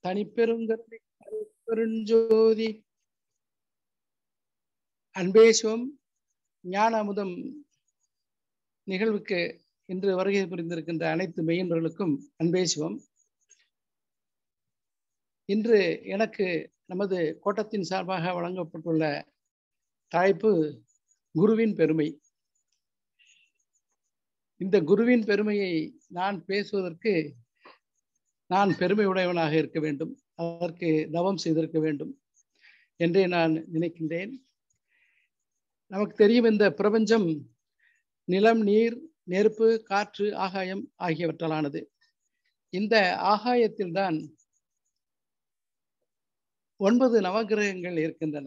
தனிப்பெருங்கருணை பெருஞ்சோதி அன்பே சிவம் ஞான அமுதம் நிகழ்வுக்கு இன்று வருகை புரிந்திருக்கின்ற அனைத்து மெய்யன்பர்களுக்கும் அன்பே சிவம் இன்று எனக்கு நமது கோட்டத்தின் சார்பாக வழங்கப்பட்டுள்ள தலைப்பு குருவின் பெருமை இந்த குருவின் பெருமையை நான் பேசுவதற்கு நான் பெருமை உடையவனாக இருக்க வேண்டும் அதற்கு தவம் செய்திருக்க வேண்டும் என்றே நான் நினைக்கின்றேன் நமக்கு தெரியும் இந்த பிரபஞ்சம் நிலம் நீர் நெருப்பு காற்று ஆகாயம் ஆகியவற்றாலானது இந்த ஆகாயத்தில் தான் ஒன்பது நவகிரகங்கள் இருக்கின்றன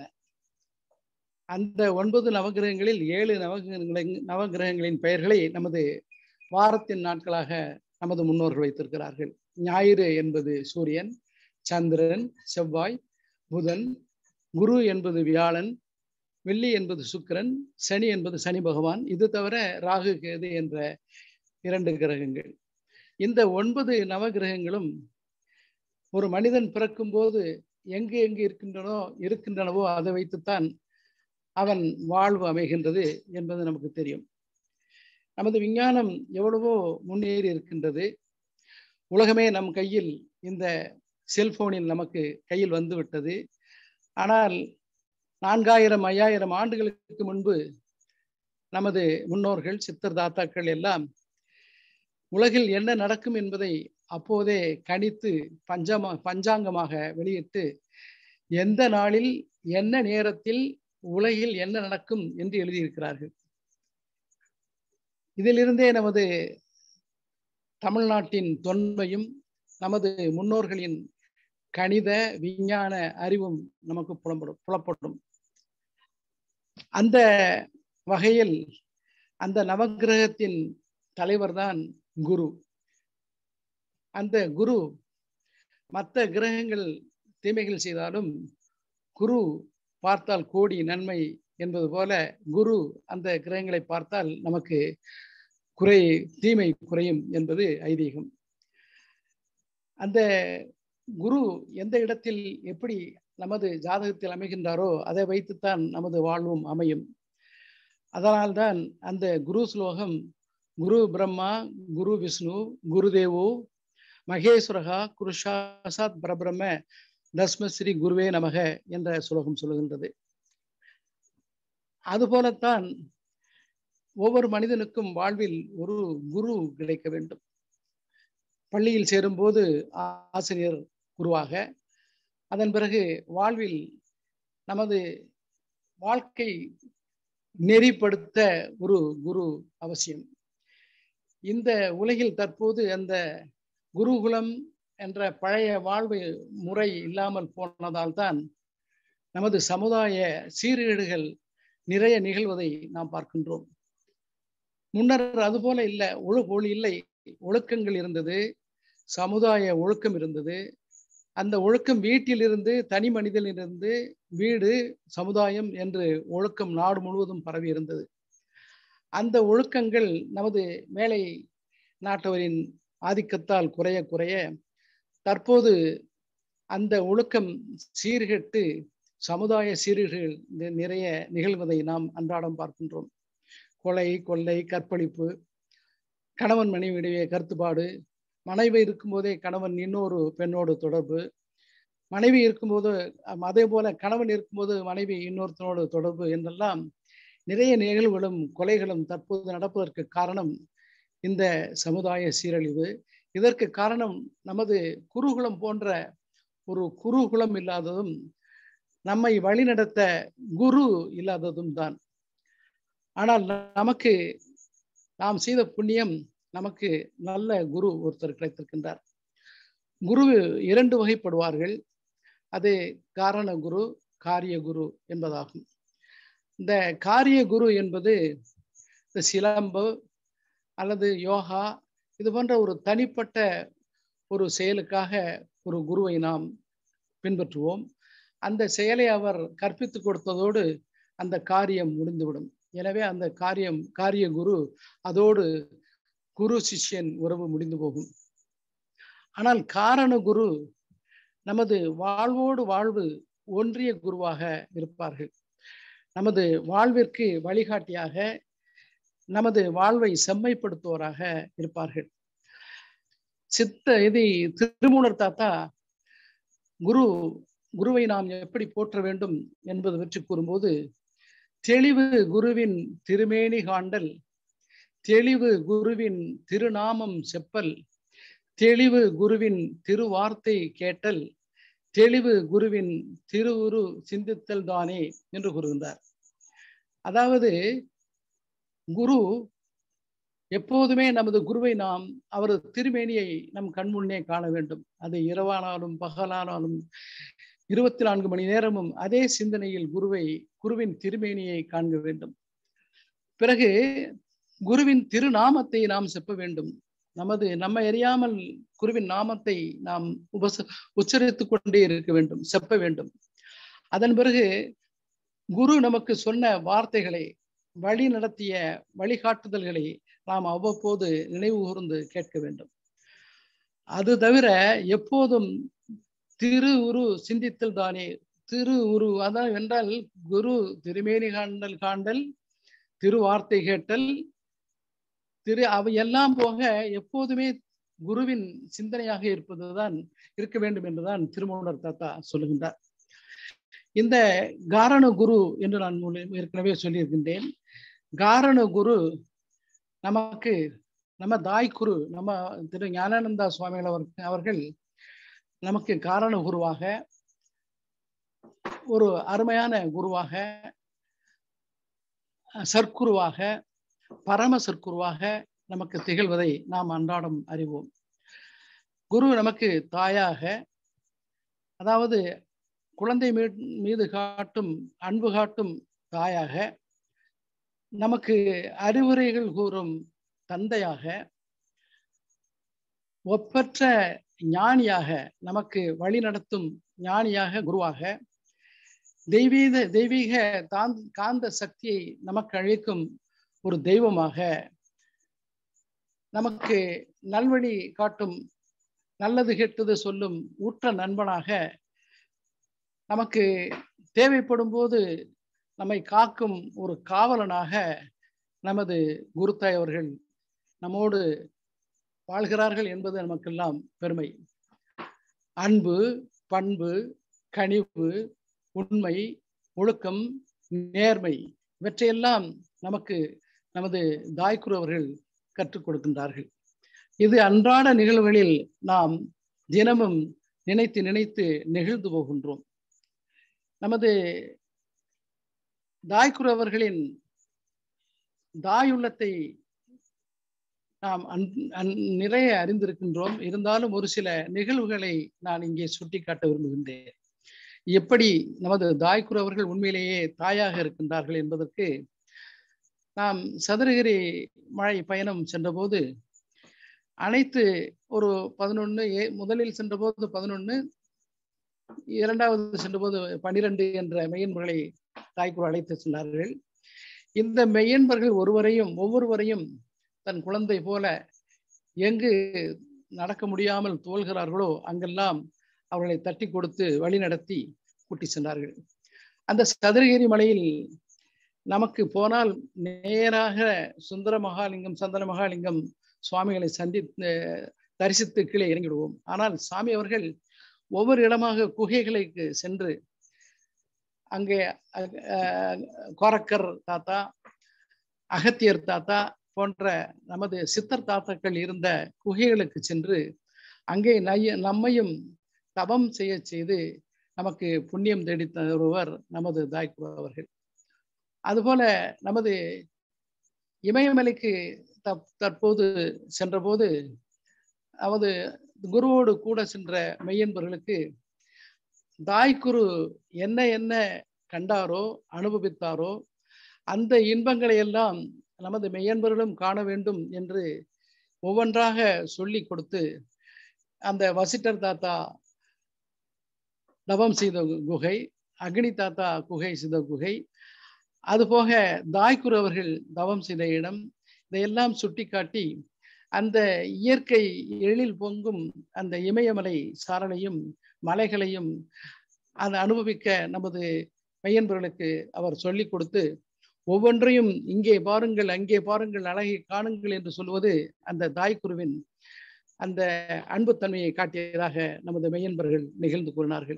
அந்த ஒன்பது நவகிரகங்களில் ஏழு நவகிரகங்களின் நவகிரகங்களின் பெயர்களை நமது வாரத்தின் நாட்களாக நமது முன்னோர்கள் வைத்திருக்கிறார்கள் ஞாயிறு என்பது சூரியன் சந்திரன் செவ்வாய் புதன் குரு என்பது வியாழன் வெள்ளி என்பது சுக்கிரன் சனி என்பது சனி பகவான் இது தவிர ராகு கேது என்ற இரண்டு கிரகங்கள் இந்த ஒன்பது நவகிரகங்களும் ஒரு மனிதன் பிறக்கும் போது எங்கு எங்கு இருக்கின்றனோ இருக்கின்றனவோ அதை வைத்துத்தான் அவன் வாழ்வு அமைகின்றது என்பது நமக்கு தெரியும் நமது விஞ்ஞானம் எவ்வளவோ முன்னேறி இருக்கின்றது உலகமே நம் கையில் இந்த செல்போனில் நமக்கு கையில் வந்து விட்டது ஆனால் நான்காயிரம் ஐயாயிரம் ஆண்டுகளுக்கு முன்பு நமது முன்னோர்கள் சித்தர் தாத்தாக்கள் எல்லாம் உலகில் என்ன நடக்கும் என்பதை அப்போதே கணித்து பஞ்சமா பஞ்சாங்கமாக வெளியிட்டு எந்த நாளில் என்ன நேரத்தில் உலகில் என்ன நடக்கும் என்று எழுதியிருக்கிறார்கள் இதிலிருந்தே நமது தமிழ்நாட்டின் தொன்மையும் நமது முன்னோர்களின் கணித விஞ்ஞான அறிவும் நமக்கு புலப்படும் புலப்படும் அந்த வகையில் அந்த நவகிரகத்தின் தலைவர் தான் குரு அந்த குரு மற்ற கிரகங்கள் தீமைகள் செய்தாலும் குரு பார்த்தால் கோடி நன்மை என்பது போல குரு அந்த கிரகங்களை பார்த்தால் நமக்கு குறை தீமை குறையும் என்பது ஐதீகம் அந்த குரு எந்த இடத்தில் எப்படி நமது ஜாதகத்தில் அமைகின்றாரோ அதை வைத்துத்தான் நமது வாழ்வும் அமையும் அதனால்தான் அந்த குரு ஸ்லோகம் குரு பிரம்மா குரு விஷ்ணு குருதேவோ மகேஸ்வரகா குருஷாசாத் பரபிரம்ம தஸ்மஸ்ரீ குருவே நமக என்ற சுலோகம் சொல்லுகின்றது அதுபோலத்தான் ஒவ்வொரு மனிதனுக்கும் வாழ்வில் ஒரு குரு கிடைக்க வேண்டும் பள்ளியில் சேரும்போது ஆசிரியர் குருவாக அதன் பிறகு வாழ்வில் நமது வாழ்க்கை நெறிப்படுத்த ஒரு குரு அவசியம் இந்த உலகில் தற்போது அந்த குருகுலம் என்ற பழைய வாழ்வு முறை இல்லாமல் போனதால் தான் நமது சமுதாய சீர்கேடுகள் நிறைய நிகழ்வதை நாம் பார்க்கின்றோம் முன்னர் அதுபோல இல்லை ஒழு ஒளி இல்லை ஒழுக்கங்கள் இருந்தது சமுதாய ஒழுக்கம் இருந்தது அந்த ஒழுக்கம் வீட்டிலிருந்து தனி மனிதனிலிருந்து வீடு சமுதாயம் என்று ஒழுக்கம் நாடு முழுவதும் பரவி இருந்தது அந்த ஒழுக்கங்கள் நமது மேலை நாட்டவரின் ஆதிக்கத்தால் குறைய குறைய தற்போது அந்த ஒழுக்கம் சீர்கெட்டு சமுதாய சீர்கேடுகள் நிறைய நிகழ்வதை நாம் அன்றாடம் பார்க்கின்றோம் கொலை கொள்ளை கற்பழிப்பு கணவன் மனைவியுடைய கருத்துப்பாடு மனைவி இருக்கும்போதே கணவன் இன்னொரு பெண்ணோடு தொடர்பு மனைவி இருக்கும்போது அதே போல கணவன் இருக்கும்போது மனைவி இன்னொருத்தனோடு தொடர்பு என்றெல்லாம் நிறைய நிகழ்வுகளும் கொலைகளும் தற்போது நடப்பதற்கு காரணம் இந்த சமுதாய சீரழிவு இதற்கு காரணம் நமது குருகுலம் போன்ற ஒரு குருகுலம் இல்லாததும் நம்மை வழிநடத்த குரு இல்லாததும் தான் ஆனால் நமக்கு நாம் செய்த புண்ணியம் நமக்கு நல்ல குரு ஒருத்தர் கிடைத்திருக்கின்றார் குரு இரண்டு வகைப்படுவார்கள் அது காரண குரு காரிய குரு என்பதாகும் இந்த காரிய குரு என்பது இந்த சிலம்பு அல்லது யோகா இது போன்ற ஒரு தனிப்பட்ட ஒரு செயலுக்காக ஒரு குருவை நாம் பின்பற்றுவோம் அந்த செயலை அவர் கற்பித்து கொடுத்ததோடு அந்த காரியம் முடிந்துவிடும் எனவே அந்த காரியம் காரிய குரு அதோடு குரு சிஷ்யன் உறவு முடிந்து போகும் ஆனால் காரண குரு நமது வாழ்வோடு வாழ்வு ஒன்றிய குருவாக இருப்பார்கள் நமது வாழ்விற்கு வழிகாட்டியாக நமது வாழ்வை செம்மைப்படுத்துவோராக இருப்பார்கள் சித்த இது திருமூலர் தாத்தா குரு குருவை நாம் எப்படி போற்ற வேண்டும் என்பது பற்றி கூறும்போது தெளிவு குருவின் திருமேனி காண்டல் தெளிவு குருவின் திருநாமம் செப்பல் தெளிவு குருவின் திருவார்த்தை கேட்டல் தெளிவு குருவின் திருவுரு சிந்தித்தல் தானே என்று கூறுகின்றார் அதாவது குரு எப்போதுமே நமது குருவை நாம் அவரது திருமேனியை நம் கண்முன்னே காண வேண்டும் அது இரவானாலும் பகலானாலும் இருபத்தி நான்கு மணி நேரமும் அதே சிந்தனையில் குருவை குருவின் திருமேனியை காண்க வேண்டும் பிறகு குருவின் திருநாமத்தை நாம் செப்ப வேண்டும் நமது நம்ம அறியாமல் குருவின் நாமத்தை நாம் உபச உச்சரித்து கொண்டே இருக்க வேண்டும் செப்ப வேண்டும் அதன் பிறகு குரு நமக்கு சொன்ன வார்த்தைகளை வழி நடத்திய வழிகாட்டுதல்களை நாம் அவ்வப்போது நினைவு கூர்ந்து கேட்க வேண்டும் அது தவிர எப்போதும் திரு உரு சிந்தித்தல் தானே திரு உரு அதான் என்றால் குரு திருமேனி காண்டல் காண்டல் திருவார்த்தை கேட்டல் திரு அவை எல்லாம் போக எப்போதுமே குருவின் சிந்தனையாக இருப்பதுதான் இருக்க வேண்டும் என்றுதான் திருமூலர் தாத்தா சொல்லுகின்றார் இந்த காரண குரு என்று நான் ஏற்கனவே சொல்லியிருக்கின்றேன் காரண குரு நமக்கு நம்ம தாய் குரு நம்ம திரு ஞானானந்தா சுவாமிகள் அவர் அவர்கள் நமக்கு காரண குருவாக ஒரு அருமையான குருவாக சர்க்குருவாக பரம சர்க்குருவாக நமக்கு திகழ்வதை நாம் அன்றாடம் அறிவோம் குரு நமக்கு தாயாக அதாவது குழந்தை மீது காட்டும் அன்பு காட்டும் தாயாக நமக்கு அறிவுரைகள் கூறும் தந்தையாக ஒப்பற்ற ஞானியாக நமக்கு வழி நடத்தும் ஞானியாக குருவாக தெய்வீக தெய்வீக தான் காந்த சக்தியை நமக்கு அழிக்கும் ஒரு தெய்வமாக நமக்கு நல்வழி காட்டும் நல்லது கெட்டது சொல்லும் ஊற்ற நண்பனாக நமக்கு தேவைப்படும் போது நம்மை காக்கும் ஒரு காவலனாக நமது குருத்தாய் அவர்கள் நம்மோடு வாழ்கிறார்கள் என்பது நமக்கெல்லாம் பெருமை அன்பு பண்பு கனிவு உண்மை ஒழுக்கம் நேர்மை இவற்றையெல்லாம் நமக்கு நமது தாய்க்குரு அவர்கள் கற்றுக் கொடுக்கின்றார்கள் இது அன்றாட நிகழ்வுகளில் நாம் தினமும் நினைத்து நினைத்து நெகிழ்ந்து போகின்றோம் நமது தாய்க்குரு அவர்களின் தாயுள்ளத்தை நாம் அன் அன் நிறைய அறிந்திருக்கின்றோம் இருந்தாலும் ஒரு சில நிகழ்வுகளை நான் இங்கே சுட்டிக்காட்ட விரும்புகின்றேன் எப்படி நமது தாய்க்குரு அவர்கள் உண்மையிலேயே தாயாக இருக்கின்றார்கள் என்பதற்கு நாம் சதுரகிரி மழை பயணம் சென்றபோது அனைத்து ஒரு பதினொன்று ஏ முதலில் சென்றபோது பதினொன்று இரண்டாவது சென்றபோது பனிரெண்டு என்ற மெய்யன்பர்களை தாய்க்குரு அழைத்து சென்றார்கள் இந்த மெய்யன்பர்கள் ஒருவரையும் ஒவ்வொருவரையும் தன் குழந்தை போல எங்கு நடக்க முடியாமல் துவல்கிறார்களோ அங்கெல்லாம் அவர்களை தட்டி கொடுத்து வழி நடத்தி கூட்டி சென்றார்கள் அந்த சதுரகிரி மலையில் நமக்கு போனால் நேராக சுந்தர மகாலிங்கம் சந்தன மகாலிங்கம் சுவாமிகளை சந்தி தரிசித்து கீழே இறங்கிடுவோம் ஆனால் சாமி அவர்கள் ஒவ்வொரு இடமாக குகைகளுக்கு சென்று அங்கே கோரக்கர் தாத்தா அகத்தியர் தாத்தா போன்ற நமது சித்தர் தாத்தாக்கள் இருந்த குகைகளுக்கு சென்று அங்கே நைய நம்மையும் தபம் செய்ய செய்து நமக்கு புண்ணியம் தேடி தருவர் நமது தாய்க்குரு அவர்கள் அதுபோல நமது இமயமலைக்கு தற்போது சென்றபோது நமது குருவோடு கூட சென்ற மெய்யன்பர்களுக்கு தாய்க்குரு என்ன என்ன கண்டாரோ அனுபவித்தாரோ அந்த இன்பங்களை எல்லாம் நமது மெய்யன்பர்களும் காண வேண்டும் என்று ஒவ்வொன்றாக சொல்லி கொடுத்து அந்த வசிட்டர் தாத்தா தவம் செய்த குகை அக்னி தாத்தா குகை செய்த குகை அதுபோக தாய்க்குரு அவர்கள் தவம் செய்த இடம் இதையெல்லாம் சுட்டிக்காட்டி அந்த இயற்கை எழில் பொங்கும் அந்த இமயமலை சாரலையும் மலைகளையும் அதை அனுபவிக்க நமது மையன்பர்களுக்கு அவர் சொல்லிக் கொடுத்து ஒவ்வொன்றையும் இங்கே பாருங்கள் அங்கே பாருங்கள் அழகை காணுங்கள் என்று சொல்வது அந்த தாய்க்குருவின் அந்த அன்புத்தன்மையை காட்டியதாக நமது மெய்யன்பர்கள் நிகழ்ந்து கூறினார்கள்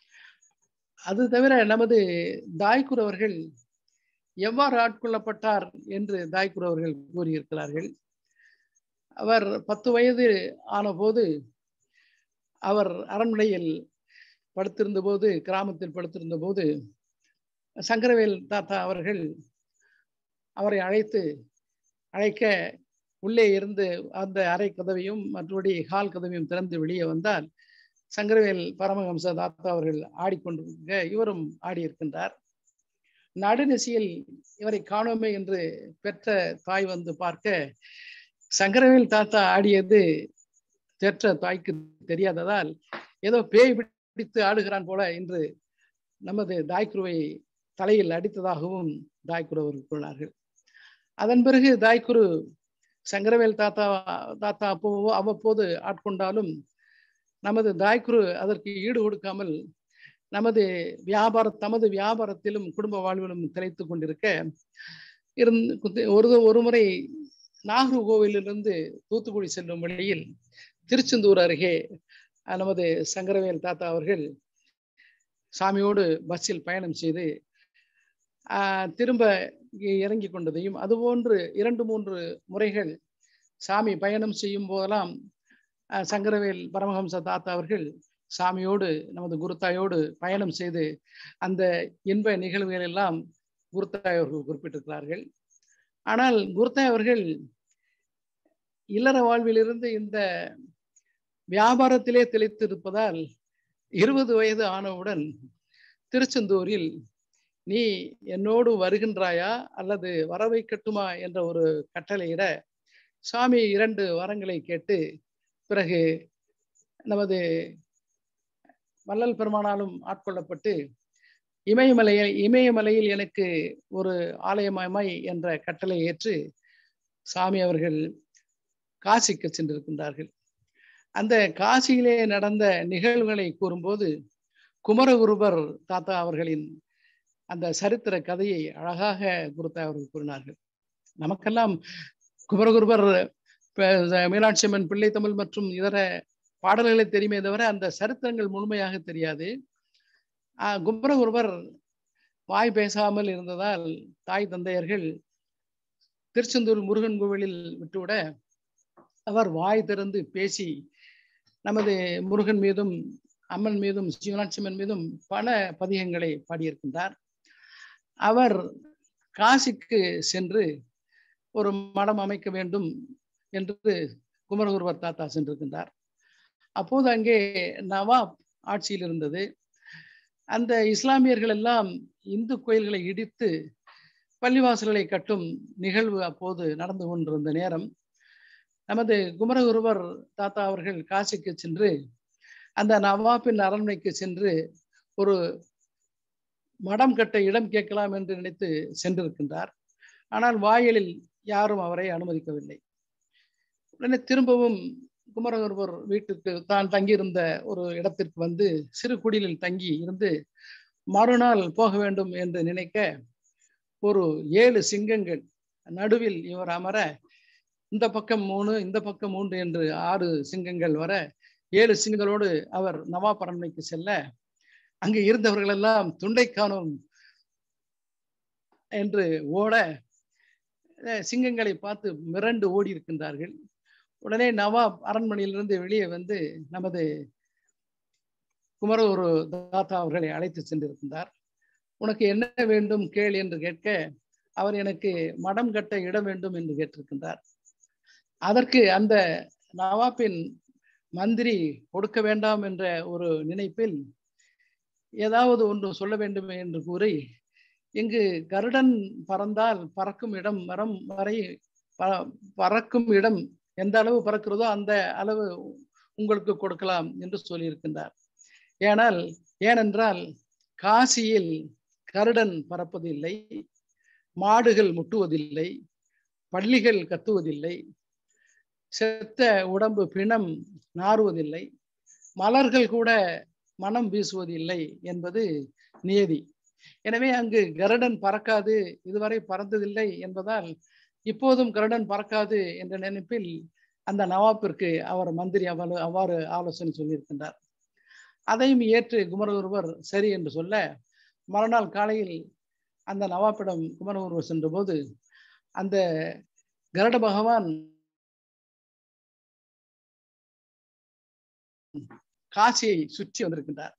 அது தவிர நமது தாய்க்குரு அவர்கள் எவ்வாறு ஆட்கொள்ளப்பட்டார் என்று தாய்க்குரு அவர்கள் கூறியிருக்கிறார்கள் அவர் பத்து வயது ஆன போது அவர் அரண்மனையில் படுத்திருந்த போது கிராமத்தில் படுத்திருந்த போது சங்கரவேல் தாத்தா அவர்கள் அவரை அழைத்து அழைக்க உள்ளே இருந்து அந்த அறை கதவையும் மற்றபடி ஹால் கதவையும் திறந்து வெளியே வந்தால் சங்கரவேல் பரமஹம்ச தாத்தா அவர்கள் ஆடிக்கொண்டிருக்க இவரும் ஆடியிருக்கின்றார் நடுநிசையில் இவரை காணோமே என்று பெற்ற தாய் வந்து பார்க்க சங்கரவேல் தாத்தா ஆடியது பெற்ற தாய்க்கு தெரியாததால் ஏதோ பேய் பிடித்து ஆடுகிறான் போல என்று நமது தாய்க்குருவை தலையில் அடித்ததாகவும் தாய்க்குரு அவர்கள் கூறினார்கள் அதன் பிறகு தாய்க்குரு சங்கரவேல் தாத்தா தாத்தா அப்போ அவ்வப்போது ஆட்கொண்டாலும் நமது தாய்க்குரு அதற்கு ஈடு கொடுக்காமல் நமது வியாபார தமது வியாபாரத்திலும் குடும்ப வாழ்விலும் திளைத்து கொண்டிருக்க இருந்து ஒரு ஒரு முறை நாகர்கோவிலிருந்து தூத்துக்குடி செல்லும் வழியில் திருச்செந்தூர் அருகே நமது சங்கரவேல் தாத்தா அவர்கள் சாமியோடு பஸ்ஸில் பயணம் செய்து திரும்ப இறங்கி கொண்டதையும் அதுபோன்று இரண்டு மூன்று முறைகள் சாமி பயணம் செய்யும் போதெல்லாம் சங்கரவேல் பரமஹம்ச தாத்தா அவர்கள் சாமியோடு நமது குருத்தாயோடு பயணம் செய்து அந்த இன்ப நிகழ்வுகள் எல்லாம் குருத்தாய் அவர்கள் குறிப்பிட்டிருக்கிறார்கள் ஆனால் குருத்தாய் அவர்கள் இல்லற வாழ்விலிருந்து இந்த வியாபாரத்திலே திளைத்திருப்பதால் இருபது வயது ஆனவுடன் திருச்செந்தூரில் நீ என்னோடு வருகின்றாயா அல்லது வர வைக்கட்டுமா என்ற ஒரு கட்டளையிட சுவாமி இரண்டு வரங்களை கேட்டு பிறகு நமது வள்ளல் பெருமானாலும் ஆட்கொள்ளப்பட்டு இமயமலையில் இமயமலையில் எனக்கு ஒரு ஆலயமாய் என்ற கட்டளை ஏற்று சாமி அவர்கள் காசிக்கு சென்றிருக்கின்றார்கள் அந்த காசியிலே நடந்த நிகழ்வுகளை கூறும்போது குமரகுருபர் தாத்தா அவர்களின் அந்த சரித்திர கதையை அழகாக குருத்தா அவர்கள் கூறினார்கள் நமக்கெல்லாம் குமரகுருபர் மீனாட்சி அம்மன் பிள்ளை தமிழ் மற்றும் இதர பாடல்களை தெரியுமே தவிர அந்த சரித்திரங்கள் முழுமையாக தெரியாது குமரகுருபர் வாய் பேசாமல் இருந்ததால் தாய் தந்தையர்கள் திருச்செந்தூர் முருகன் கோவிலில் விட்டுவிட அவர் வாய் திறந்து பேசி நமது முருகன் மீதும் அம்மன் மீதும் சிவனாட்சியம்மன் மீதும் பல பதிகங்களை பாடியிருக்கின்றார் அவர் காசிக்கு சென்று ஒரு மடம் அமைக்க வேண்டும் என்று குமரகுருவர் தாத்தா சென்றிருக்கின்றார் அப்போது அங்கே நவாப் ஆட்சியில் இருந்தது அந்த இஸ்லாமியர்கள் எல்லாம் இந்து கோயில்களை இடித்து பள்ளிவாசல்களை கட்டும் நிகழ்வு அப்போது நடந்து கொண்டிருந்த நேரம் நமது குமரகுருவர் தாத்தா அவர்கள் காசிக்கு சென்று அந்த நவாப்பின் அரண்மனைக்கு சென்று ஒரு மடம் கட்ட இடம் கேட்கலாம் என்று நினைத்து சென்றிருக்கின்றார் ஆனால் வாயிலில் யாரும் அவரை அனுமதிக்கவில்லை உடனே திரும்பவும் குமரகுருவர் வீட்டுக்கு தான் தங்கியிருந்த ஒரு இடத்திற்கு வந்து சிறு குடிலில் தங்கி இருந்து மறுநாள் போக வேண்டும் என்று நினைக்க ஒரு ஏழு சிங்கங்கள் நடுவில் இவர் அமர இந்த பக்கம் மூணு இந்த பக்கம் மூன்று என்று ஆறு சிங்கங்கள் வர ஏழு சிங்கங்களோடு அவர் நவாப் அரண்மனைக்கு செல்ல அங்கு இருந்தவர்கள் எல்லாம் துண்டை காணும் என்று ஓட சிங்கங்களை பார்த்து மிரண்டு ஓடி இருக்கின்றார்கள் உடனே நவாப் அரண்மனையிலிருந்து வெளியே வந்து நமது குமர ஒரு தாத்தா அவர்களை அழைத்து சென்றிருக்கின்றார் உனக்கு என்ன வேண்டும் கேள் என்று கேட்க அவர் எனக்கு மடம் கட்ட இடம் வேண்டும் என்று கேட்டிருக்கின்றார் அதற்கு அந்த நவாப்பின் மந்திரி கொடுக்க வேண்டாம் என்ற ஒரு நினைப்பில் ஏதாவது ஒன்று சொல்ல வேண்டும் என்று கூறி இங்கு கருடன் பறந்தால் பறக்கும் இடம் மரம் வரை பறக்கும் இடம் எந்த அளவு பறக்கிறதோ அந்த அளவு உங்களுக்கு கொடுக்கலாம் என்று சொல்லியிருக்கின்றார் ஏனால் ஏனென்றால் காசியில் கருடன் பறப்பதில்லை மாடுகள் முட்டுவதில்லை பள்ளிகள் கத்துவதில்லை செத்த உடம்பு பிணம் நாறுவதில்லை மலர்கள் கூட மனம் வீசுவது இல்லை என்பது நியதி எனவே அங்கு கருடன் பறக்காது இதுவரை பறந்ததில்லை என்பதால் இப்போதும் கருடன் பறக்காது என்ற நினைப்பில் அந்த நவாப்பிற்கு அவர் மந்திரி அவ்வளவு அவ்வாறு ஆலோசனை சொல்லியிருக்கின்றார் அதையும் ஏற்று குமரகுருவர் சரி என்று சொல்ல மறுநாள் காலையில் அந்த நவாப்பிடம் குமரகுருவர் சென்றபோது அந்த கருட பகவான் காசியை சுற்றி வந்திருக்கின்றார்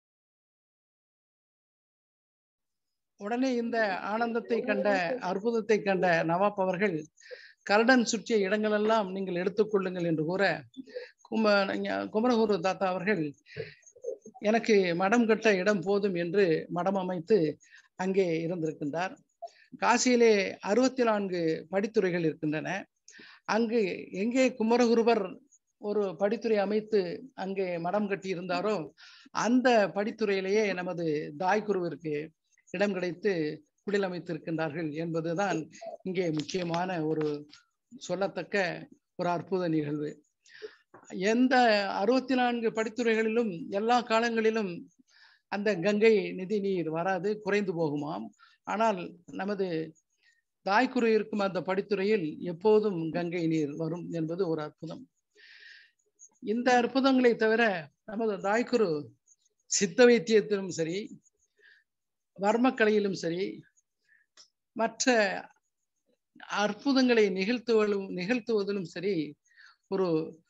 உடனே இந்த ஆனந்தத்தை கண்ட அற்புதத்தை கண்ட நவாப் அவர்கள் கருடன் சுற்றிய இடங்களெல்லாம் நீங்கள் எடுத்துக்கொள்ளுங்கள் என்று கூற கும குமரகுரு தாத்தா அவர்கள் எனக்கு மடம் கட்ட இடம் போதும் என்று மடம் அமைத்து அங்கே இருந்திருக்கின்றார் காசியிலே அறுபத்தி நான்கு படித்துறைகள் இருக்கின்றன அங்கு எங்கே குமரகுருவர் ஒரு படித்துறை அமைத்து அங்கே மடம் கட்டி இருந்தாரோ அந்த படித்துறையிலேயே நமது தாய்குருவிற்கு இடம் கிடைத்து குடில் அமைத்திருக்கின்றார்கள் என்பதுதான் இங்கே முக்கியமான ஒரு சொல்லத்தக்க ஒரு அற்புத நிகழ்வு எந்த அறுபத்தி நான்கு படித்துறைகளிலும் எல்லா காலங்களிலும் அந்த கங்கை நிதி நீர் வராது குறைந்து போகுமாம் ஆனால் நமது தாய்க்குரு இருக்கும் அந்த படித்துறையில் எப்போதும் கங்கை நீர் வரும் என்பது ஒரு அற்புதம் இந்த அற்புதங்களை தவிர நமது தாய்க்குரு சித்த வைத்தியத்திலும் சரி வர்மக்கலையிலும் சரி மற்ற அற்புதங்களை நிகழ்த்துவதும் நிகழ்த்துவதிலும் சரி ஒரு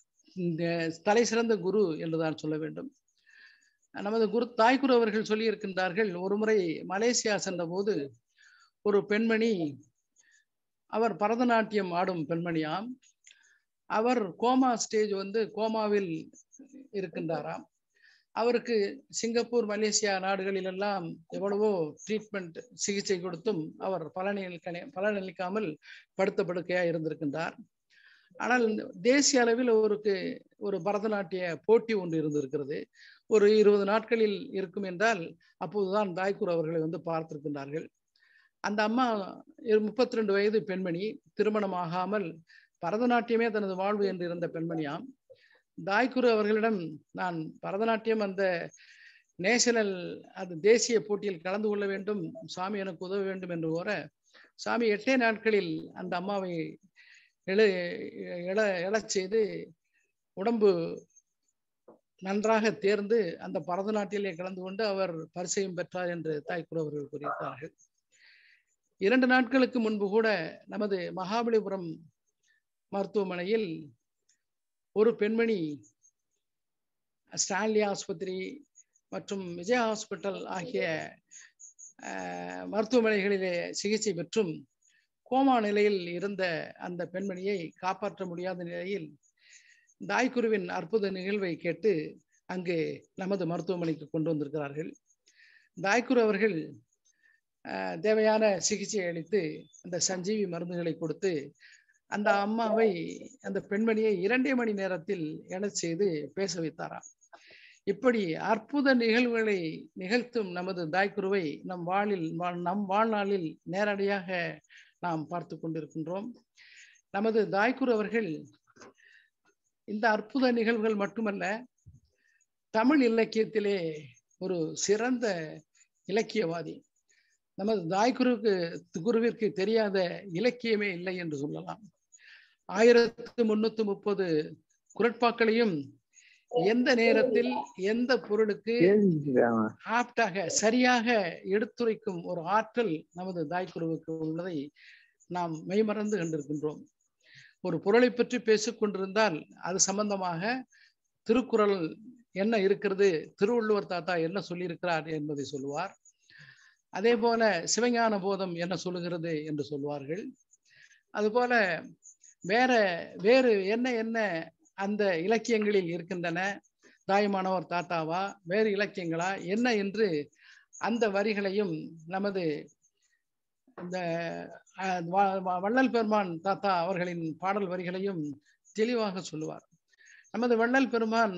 தலை சிறந்த குரு என்றுதான் சொல்ல வேண்டும் நமது குரு தாய்குரு அவர்கள் சொல்லி இருக்கின்றார்கள் ஒரு முறை மலேசியா சென்ற போது ஒரு பெண்மணி அவர் பரதநாட்டியம் ஆடும் பெண்மணியாம் அவர் கோமா ஸ்டேஜ் வந்து கோமாவில் இருக்கின்றாராம் அவருக்கு சிங்கப்பூர் மலேசியா நாடுகளில் எல்லாம் எவ்வளவோ ட்ரீட்மெண்ட் சிகிச்சை கொடுத்தும் அவர் பலனளிக்க பலனளிக்காமல் படுத்த படுக்கையா இருந்திருக்கின்றார் ஆனால் தேசிய அளவில் அவருக்கு ஒரு பரதநாட்டிய போட்டி ஒன்று இருந்திருக்கிறது ஒரு இருபது நாட்களில் இருக்கும் என்றால் அப்போதுதான் தாய்க்கூர் அவர்களை வந்து பார்த்திருக்கின்றார்கள் அந்த அம்மா முப்பத்தி ரெண்டு வயது பெண்மணி திருமணம் ஆகாமல் பரதநாட்டியமே தனது வாழ்வு என்று இருந்த பெண்மணியாம் தாய்குரு அவர்களிடம் நான் பரதநாட்டியம் அந்த நேஷனல் அது தேசிய போட்டியில் கலந்து கொள்ள வேண்டும் சாமி எனக்கு உதவ வேண்டும் என்று கூற சாமி எட்டே நாட்களில் அந்த அம்மாவை எழ எழ எழச் செய்து உடம்பு நன்றாக தேர்ந்து அந்த பரதநாட்டிலே கலந்து கொண்டு அவர் பரிசையும் பெற்றார் என்று தாய்க்குரு அவர்கள் கூறியிருக்கிறார்கள் இரண்டு நாட்களுக்கு முன்பு கூட நமது மகாபலிபுரம் மருத்துவமனையில் ஒரு பெண்மணி ஸ்டான்லி ஆஸ்பத்திரி மற்றும் விஜய் ஹாஸ்பிட்டல் ஆகிய மருத்துவமனைகளிலே சிகிச்சை பெற்றும் கோமா நிலையில் இருந்த அந்த பெண்மணியை காப்பாற்ற முடியாத நிலையில் தாய்குருவின் அற்புத நிகழ்வை கேட்டு அங்கு நமது மருத்துவமனைக்கு கொண்டு வந்திருக்கிறார்கள் தாய்குரு அவர்கள் தேவையான சிகிச்சை அளித்து அந்த சஞ்சீவி மருந்துகளை கொடுத்து அந்த அம்மாவை அந்த பெண்மணியை இரண்டே மணி நேரத்தில் எழச் செய்து பேச வைத்தாராம் இப்படி அற்புத நிகழ்வுகளை நிகழ்த்தும் நமது தாய்க்குருவை நம் வாழில் நம் வாழ்நாளில் நேரடியாக நாம் பார்த்து கொண்டிருக்கின்றோம் நமது தாய்க்குரு அவர்கள் இந்த அற்புத நிகழ்வுகள் மட்டுமல்ல தமிழ் இலக்கியத்திலே ஒரு சிறந்த இலக்கியவாதி நமது தாய்குருக்கு குருவிற்கு தெரியாத இலக்கியமே இல்லை என்று சொல்லலாம் ஆயிரத்து முன்னூத்தி முப்பது குரட்பாக்களையும் எந்த நேரத்தில் எந்த பொருளுக்கு ஆப்டாக சரியாக எடுத்துரைக்கும் ஒரு ஆற்றல் நமது தாய்க்குருவுக்கு உள்ளதை நாம் மெய்மறந்து கண்டிருக்கின்றோம் ஒரு பொருளை பற்றி பேசிக் கொண்டிருந்தால் அது சம்பந்தமாக திருக்குறள் என்ன இருக்கிறது திருவள்ளுவர் தாத்தா என்ன சொல்லியிருக்கிறார் என்பதை சொல்லுவார் அதே போல சிவஞான போதம் என்ன சொல்லுகிறது என்று சொல்வார்கள் அதுபோல வேற வேறு என்ன என்ன அந்த இலக்கியங்களில் இருக்கின்றன தாய்மானவர் தாத்தாவா வேறு இலக்கியங்களா என்ன என்று அந்த வரிகளையும் நமது இந்த வள்ளல் பெருமான் தாத்தா அவர்களின் பாடல் வரிகளையும் தெளிவாக சொல்லுவார் நமது வள்ளல் பெருமான்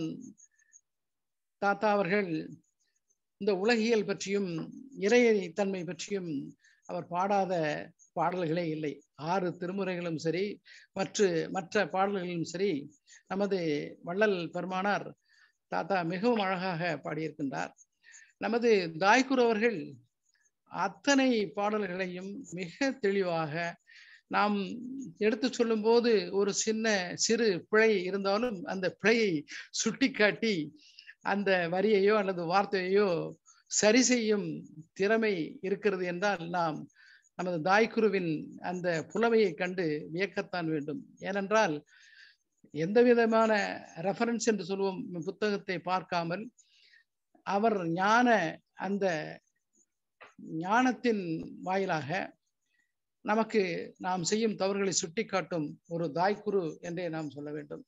தாத்தா அவர்கள் இந்த உலகியல் பற்றியும் இறையை தன்மை பற்றியும் அவர் பாடாத பாடல்களே இல்லை ஆறு திருமுறைகளும் சரி மற்ற மற்ற பாடல்களும் சரி நமது வள்ளல் பெருமானார் தாத்தா மிகவும் அழகாக பாடியிருக்கின்றார் நமது தாய்குரு அவர்கள் அத்தனை பாடல்களையும் மிக தெளிவாக நாம் எடுத்து சொல்லும்போது ஒரு சின்ன சிறு பிழை இருந்தாலும் அந்த பிழையை சுட்டிக்காட்டி அந்த வரியையோ அல்லது வார்த்தையையோ சரி செய்யும் திறமை இருக்கிறது என்றால் நாம் நமது தாய்க்குருவின் அந்த புலமையை கண்டு வியக்கத்தான் வேண்டும் ஏனென்றால் எந்த விதமான ரெஃபரன்ஸ் என்று சொல்லுவோம் புத்தகத்தை பார்க்காமல் அவர் ஞான அந்த ஞானத்தின் வாயிலாக நமக்கு நாம் செய்யும் தவறுகளை சுட்டிக்காட்டும் ஒரு தாய்க்குரு என்றே நாம் சொல்ல வேண்டும்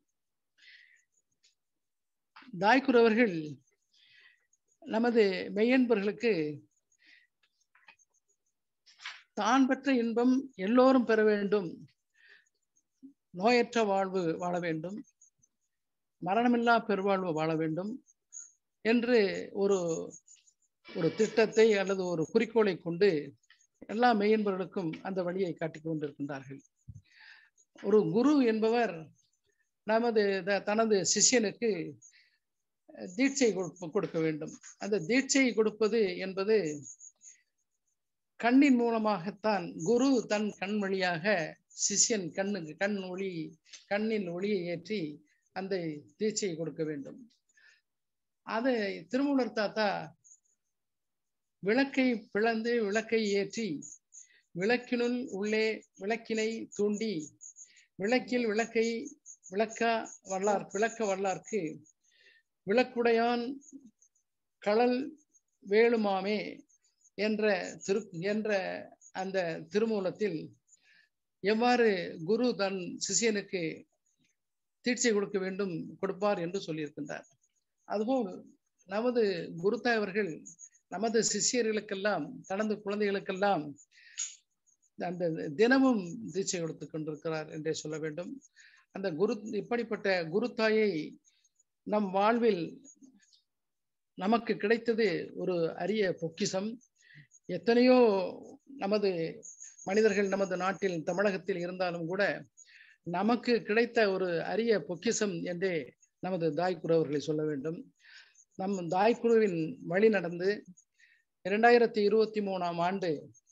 தாய்க்குரு அவர்கள் நமது மெய்யன்பர்களுக்கு தான் பெற்ற இன்பம் எல்லோரும் பெற வேண்டும் நோயற்ற வாழ்வு வாழ வேண்டும் மரணமில்லா பெருவாழ்வு வாழ வேண்டும் என்று ஒரு ஒரு திட்டத்தை அல்லது ஒரு குறிக்கோளை கொண்டு எல்லா மெய்யன்பர்களுக்கும் அந்த வழியை காட்டிக் கொண்டிருக்கின்றார்கள் ஒரு குரு என்பவர் நமது தனது சிஷியனுக்கு தீட்சை கொடுக்க வேண்டும் அந்த தீட்சை கொடுப்பது என்பது கண்ணின் மூலமாகத்தான் குரு தன் கண் வழியாக சிஷ்யன் கண்ணுக்கு கண் ஒளி கண்ணின் ஒளியை ஏற்றி அந்த தீட்சையை கொடுக்க வேண்டும் அதை திருமூலர் தாத்தா விளக்கை பிளந்து விளக்கை ஏற்றி விளக்கினுள் உள்ளே விளக்கினை தூண்டி விளக்கில் விளக்கை விளக்க வல்லார் விளக்க வல்லார்க்கு விளக்குடையான் களல் வேளுமாமே என்ற திரு என்ற அந்த திருமூலத்தில் எவ்வாறு குரு தன் சிஷியனுக்கு தீட்சை கொடுக்க வேண்டும் கொடுப்பார் என்று சொல்லியிருக்கின்றார் அதுபோல் நமது குருத்தாய் அவர்கள் நமது சிஷியர்களுக்கெல்லாம் தனது குழந்தைகளுக்கெல்லாம் அந்த தினமும் தீட்சை கொடுத்து கொண்டிருக்கிறார் என்றே சொல்ல வேண்டும் அந்த குரு இப்படிப்பட்ட குருத்தாயை நம் வாழ்வில் நமக்கு கிடைத்தது ஒரு அரிய பொக்கிசம் எத்தனையோ நமது மனிதர்கள் நமது நாட்டில் தமிழகத்தில் இருந்தாலும் கூட நமக்கு கிடைத்த ஒரு அரிய பொக்கிசம் என்றே நமது தாய்க்குரு அவர்களை சொல்ல வேண்டும் நம் தாய்க்குருவின் வழி நடந்து இரண்டாயிரத்தி இருபத்தி மூணாம் ஆண்டு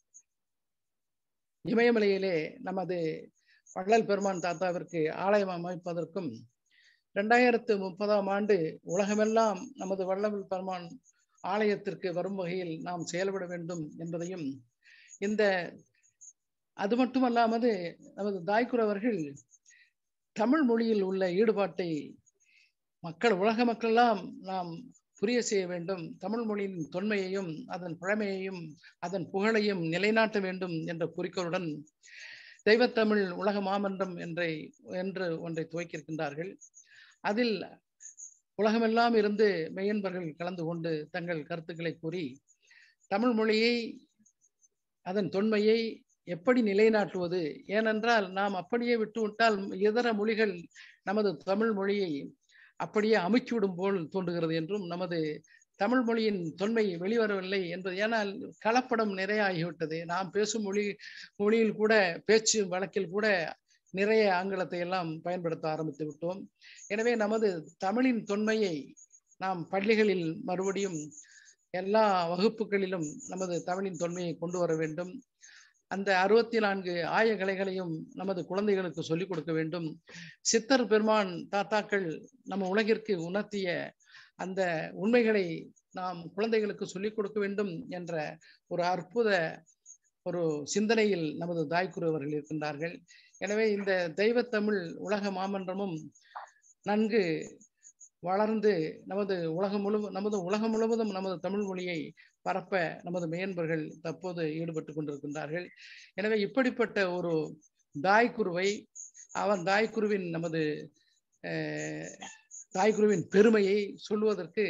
இமயமலையிலே நமது வள்ளல் பெருமான் தாத்தாவிற்கு ஆலயம் அமைப்பதற்கும் இரண்டாயிரத்து முப்பதாம் ஆண்டு உலகமெல்லாம் நமது வள்ளல் பெருமான் ஆலயத்திற்கு வரும் வகையில் நாம் செயல்பட வேண்டும் என்பதையும் இந்த அது மட்டுமல்லாமது நமது தாய்க்குரு அவர்கள் தமிழ் மொழியில் உள்ள ஈடுபாட்டை மக்கள் உலக மக்களெல்லாம் நாம் புரிய செய்ய வேண்டும் தமிழ் மொழியின் தொன்மையையும் அதன் பழமையையும் அதன் புகழையும் நிலைநாட்ட வேண்டும் என்ற குறிக்கோளுடன் தெய்வத்தமிழ் உலக மாமன்றம் என்றை என்று ஒன்றை துவக்கியிருக்கின்றார்கள் அதில் உலகமெல்லாம் இருந்து மெய்யன்பர்கள் கலந்து கொண்டு தங்கள் கருத்துக்களை கூறி தமிழ் மொழியை அதன் தொன்மையை எப்படி நிலைநாட்டுவது ஏனென்றால் நாம் அப்படியே விட்டுவிட்டால் இதர மொழிகள் நமது தமிழ் மொழியை அப்படியே அமுக்கிவிடும் போல் தோன்றுகிறது என்றும் நமது தமிழ் மொழியின் தொன்மை வெளிவரவில்லை என்பது ஏனால் கலப்படம் நிறைய ஆகிவிட்டது நாம் பேசும் மொழி மொழியில் கூட பேச்சு வழக்கில் கூட நிறைய ஆங்கிலத்தை எல்லாம் பயன்படுத்த ஆரம்பித்து விட்டோம் எனவே நமது தமிழின் தொன்மையை நாம் பள்ளிகளில் மறுபடியும் எல்லா வகுப்புகளிலும் நமது தமிழின் தொன்மையை கொண்டு வர வேண்டும் அந்த அறுபத்தி நான்கு ஆய கலைகளையும் நமது குழந்தைகளுக்கு சொல்லிக் கொடுக்க வேண்டும் சித்தர் பெருமான் தாத்தாக்கள் நம்ம உலகிற்கு உணர்த்திய அந்த உண்மைகளை நாம் குழந்தைகளுக்கு சொல்லிக் கொடுக்க வேண்டும் என்ற ஒரு அற்புத ஒரு சிந்தனையில் நமது தாய்க்குரு அவர்கள் இருக்கின்றார்கள் எனவே இந்த தெய்வத்தமிழ் உலக மாமன்றமும் நன்கு வளர்ந்து நமது உலகம் முழு நமது உலகம் முழுவதும் நமது தமிழ் மொழியை பரப்ப நமது மேன்பர்கள் தற்போது ஈடுபட்டு கொண்டிருக்கின்றார்கள் எனவே இப்படிப்பட்ட ஒரு தாய்க்குருவை அவன் தாய்க்குருவின் நமது தாய்க்குருவின் பெருமையை சொல்வதற்கு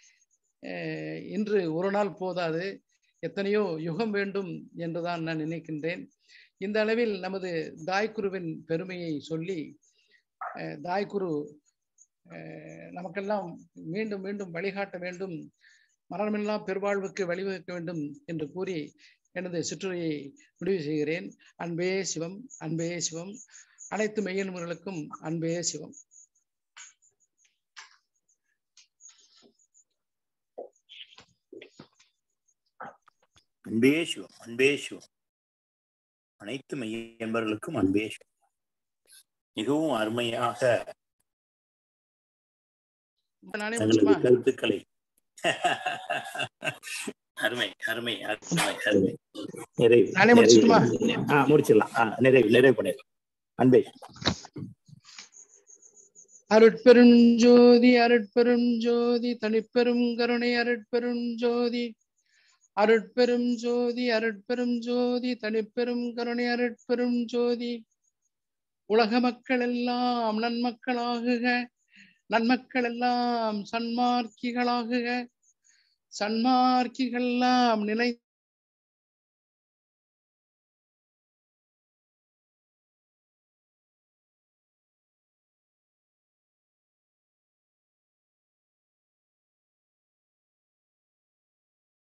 இன்று ஒரு நாள் போதாது எத்தனையோ யுகம் வேண்டும் என்றுதான் நான் நினைக்கின்றேன் இந்த அளவில் நமது தாய்க்குருவின் பெருமையை சொல்லி தாய்க்குரு நமக்கெல்லாம் மீண்டும் மீண்டும் வழிகாட்ட வேண்டும் மரணமில்லா பெருவாழ்வுக்கு வழிவகுக்க வேண்டும் என்று கூறி எனது சிற்றுரையை முடிவு செய்கிறேன் அன்பே சிவம் அன்பே சிவம் அனைத்து மெய்யன்பர்களுக்கும் அன்பே சிவம் அன்பே சிவம் அன்பே சிவம் அனைத்து மைய என்பவர்களுக்கும் அன்பே சிவம் மிகவும் அருமையாக நானே தங்களது முடிச்சுமா கருத்துக்களை அருமை அருமை அருமை அருமை நிறைவு நானே முடிச்சுட்டுமா? நிறைவு. ஆ முடிச்சிடலாம் ஆ நிறைவு நிறைவு பண்ணிடலாம் அன்பே அருட்பெருஞ்சோதி அருட்பெருஞ்சோதி தனிப்பெரும் கருணை அருட்பெருஞ்சோதி அருட்பெரும் ஜோதி அருட்பெரும் ஜோதி தனிப்பெரும் கருணை அருட்பெரும் ஜோதி உலக மக்கள் எல்லாம் நன்மக்களாகுக நன்மக்கள் எல்லாம் சன்மார்க்கிகளாகுக சன்மார்க்கிகள் எல்லாம் நிலை